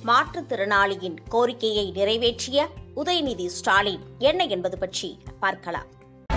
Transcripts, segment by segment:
மாற்றுத்திறனாளியின் கோரிக்கையை நிறைவேற்றிய உதயநிதி ஸ்டாலின் என்ன என்பது பற்றி பார்க்கலாம்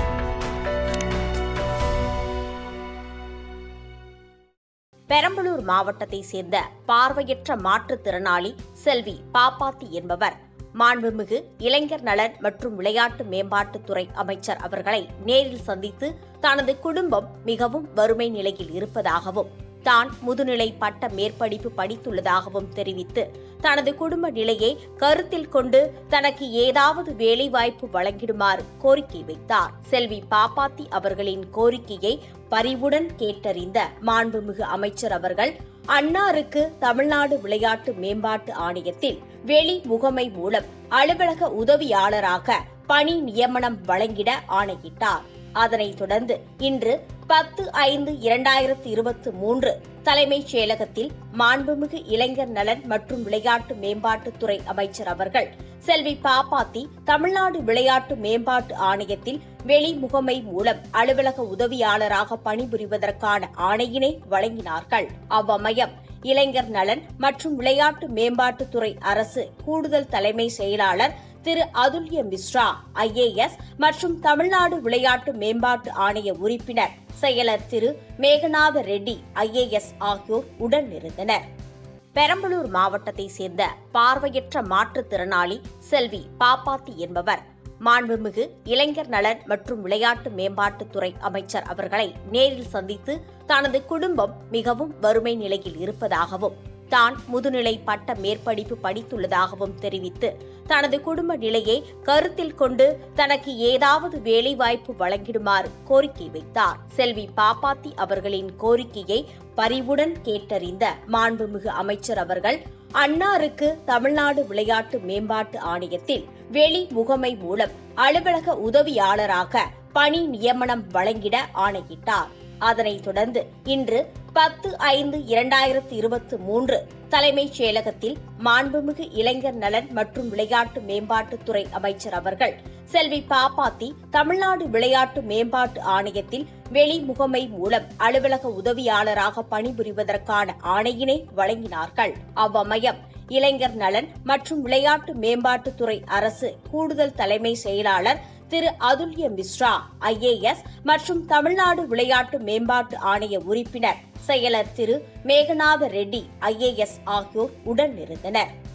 பெரம்பலூர் மாவட்டத்தை சேர்ந்த பார்வையற்ற மாற்றுத்திறனாளி செல்வி பாப்பாத்தி என்பவர் மாண்புமிகு இளைஞர் நலன் மற்றும் விளையாட்டு மேம்பாட்டுத்துறை அமைச்சர் அவர்களை நேரில் சந்தித்து தனது குடும்பம் மிகவும் வறுமை நிலையில் இருப்பதாகவும் தான் முதுநிலை பட்ட மேற்படிப்பு படித்துள்ளதாகவும் தெரிவித்து தனது குடும்ப நிலையை கருத்தில் கொண்டு தனக்கு ஏதாவது வேலைவாய்ப்பு வழங்கிடுமாறு கோரிக்கை வைத்தார் செல்வி பாப்பாத்தி அவர்களின் கோரிக்கையை பரிவுடன் கேட்டறிந்த மாண்புமிகு அமைச்சர் அவர்கள் அன்னாருக்கு தமிழ்நாடு விளையாட்டு மேம்பாட்டு ஆணையத்தில் வெளி முகமை மூலம் அலுவலக உதவியாளராக பணி நியமனம் வழங்கிட ஆணையிட்டார் அதனைத் தொடர்ந்து இன்று பத்து ஐந்து இரண்டாயிரத்தி இருபத்தி மூன்று தலைமைச் செயலகத்தில் மாண்புமிகு இளைஞர் நலன் மற்றும் விளையாட்டு மேம்பாட்டுத்துறை அமைச்சர் அவர்கள் செல்வி பாப்பாத்தி தமிழ்நாடு விளையாட்டு மேம்பாட்டு ஆணையத்தில் வெளி முகமை மூலம் அலுவலக உதவியாளராக பணிபுரிவதற்கான ஆணையினை வழங்கினார்கள் அவ்வமயம் இளைஞர் நலன் மற்றும் விளையாட்டு மேம்பாட்டுத்துறை அரசு கூடுதல் தலைமை செயலாளர் திரு அதுல்ய மிஸ்ரா ஐஏஎஸ் மற்றும் தமிழ்நாடு விளையாட்டு மேம்பாட்டு ஆணைய உறுப்பினர் செயலர் திரு மேகநாத ரெட்டி ஐஏஎஸ் ஆகியோர் உடன் இருந்தனர் பெரம்பலூர் மாவட்டத்தை சேர்ந்த பார்வையற்ற மாற்றுத்திறனாளி செல்வி பாப்பாத்தி என்பவர் மாண்புமிகு இளைஞர் நலன் மற்றும் விளையாட்டு மேம்பாட்டுத்துறை அமைச்சர் அவர்களை நேரில் சந்தித்து தனது குடும்பம் மிகவும் வறுமை நிலையில் இருப்பதாகவும் தான் முதுநிலை பட்ட மேற்படிப்பு படித்துள்ளதாகவும் தெரிவித்து தனது குடும்ப நிலையை கருத்தில் கொண்டு தனக்கு ஏதாவது வேலைவாய்ப்பு வழங்கிடுமாறு கோரிக்கை வைத்தார் செல்வி பாப்பாத்தி அவர்களின் கோரிக்கையை பரிவுடன் கேட்டறிந்த மாண்புமிகு அமைச்சர் அவர்கள் அன்னாருக்கு தமிழ்நாடு விளையாட்டு மேம்பாட்டு ஆணையத்தில் வெளி முகமை மூலம் அலுவலக உதவியாளராக பணி நியமனம் வழங்கிட ஆணையிட்டார் அதனைத் தொடர்ந்து இன்று பத்து ஐந்து இரண்டாயிரத்தி இருபத்தி மூன்று தலைமைச் செயலகத்தில் மாண்புமிகு இளைஞர் நலன் மற்றும் விளையாட்டு மேம்பாட்டுத்துறை அமைச்சர் அவர்கள் செல்வி பாப்பாத்தி தமிழ்நாடு விளையாட்டு மேம்பாட்டு ஆணையத்தில் வெளி முகமை மூலம் அலுவலக உதவியாளராக பணிபுரிவதற்கான ஆணையினை வழங்கினார்கள் அவ்வமயம் இளைஞர் நலன் மற்றும் விளையாட்டு மேம்பாட்டுத்துறை அரசு கூடுதல் தலைமை செயலாளர் திரு அதுல்ய மிஸ்ரா ஐஏஎஸ் மற்றும் தமிழ்நாடு விளையாட்டு மேம்பாட்டு ஆணைய உறுப்பினர் செயலர் திரு மேகநாத ரெட்டி ஐஏஎஸ் ஆகியோர் உடன் இருந்தனர்